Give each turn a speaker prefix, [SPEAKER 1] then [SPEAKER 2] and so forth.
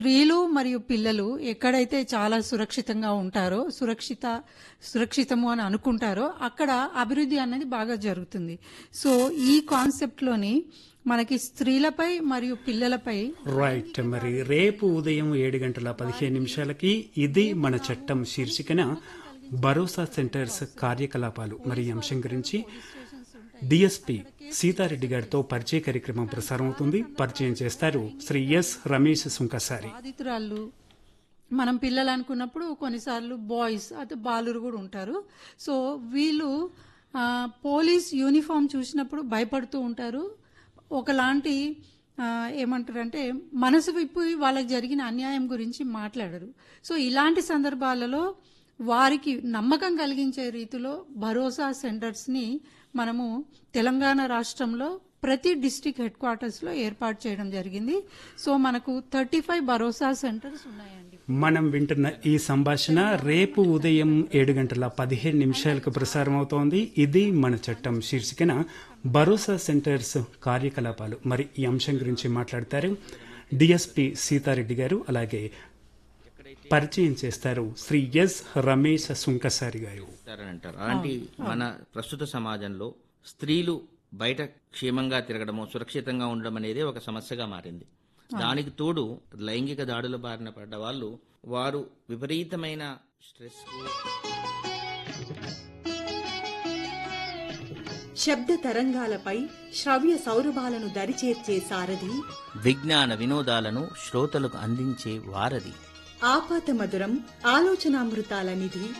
[SPEAKER 1] స్త్రీలు మరియు పిల్లలు ఎక్కడైతే చాలా సురక్షితంగా ఉంటారో సురక్షిత సురక్షితము అని అనుకుంటారో అక్కడ అభివృద్ధి అనేది బాగా జరుగుతుంది సో ఈ కాన్సెప్ట్ లోని మనకి స్త్రీలపై మరియు పిల్లలపై
[SPEAKER 2] రైట్ మరి రేపు ఉదయం ఏడు గంటల పదిహేను నిమిషాలకి ఇది మన చట్టం శీర్షికన భరోసా సెంటర్స్ కార్యకలాపాలు మరి ఈ అంశం గురించి డిఎస్పి సీతారెడ్డి గారితో పరిచయ కార్యక్రమం ప్రసారం అవుతుంది పరిచయం చేస్తారు శ్రీ ఎస్ రమేష్ సుంకసారి
[SPEAKER 1] బాధితురాళ్ళు మనం పిల్లలు అనుకున్నప్పుడు కొన్నిసార్లు బాయ్స్ అటు బాలురు కూడా ఉంటారు సో వీళ్ళు ఆ, పోలీస్ యూనిఫామ్ చూసినప్పుడు భయపడుతూ ఉంటారు ఒకలాంటి ఆ, ఏమంటారంటే మనసు విప్పి వాళ్ళకి జరిగిన అన్యాయం గురించి మాట్లాడరు సో ఇలాంటి సందర్భాలలో వారికి నమ్మకం కలిగించే రీతిలో భరోసా సెంటర్స్ ని మనము తెలంగాణ రాష్ట్రంలో ప్రతి డిస్టిక్ హెడ్ క్వార్టర్స్ లో ఏర్పాటు చేయడం జరిగింది సో మనకు థర్టీ ఫైవ్ భరోసా సెంటర్స్ ఉన్నాయండి
[SPEAKER 2] మనం వింటున్న ఈ సంభాషణ రేపు ఉదయం ఏడు గంటల పదిహేను నిమిషాలకు ప్రసారం అవుతోంది ఇది మన చట్టం శీర్షికన భరోసా సెంటర్స్ కార్యకలాపాలు మరి ఈ అంశం గురించి మాట్లాడతారు డిఎస్పి సీతారెడ్డి గారు అలాగే పరిచయం చేస్తారు శ్రీ ఎస్ రమేష్ సుంకసారి గారు
[SPEAKER 3] అని అంటారు అలాంటి మన ప్రస్తుత సమాజంలో స్త్రీలు బయట క్షేమంగా తిరగడము సురక్షితంగా ఉండడం అనేది ఒక సమస్యగా మారింది దానికి తోడు లైంగిక దాడుల బారిన పడ్డ వాళ్ళు వారు విపరీతమైన స్ట్రెస్
[SPEAKER 4] శబ్ద తరంగాలపై శ్రవ్య సౌరభాలను దరిచేర్చే సారథి
[SPEAKER 3] విజ్ఞాన వినోదాలను శ్రోతలకు అందించే వారధి
[SPEAKER 4] ఆపాత మధురం ఆలోచనామృతాల నిధి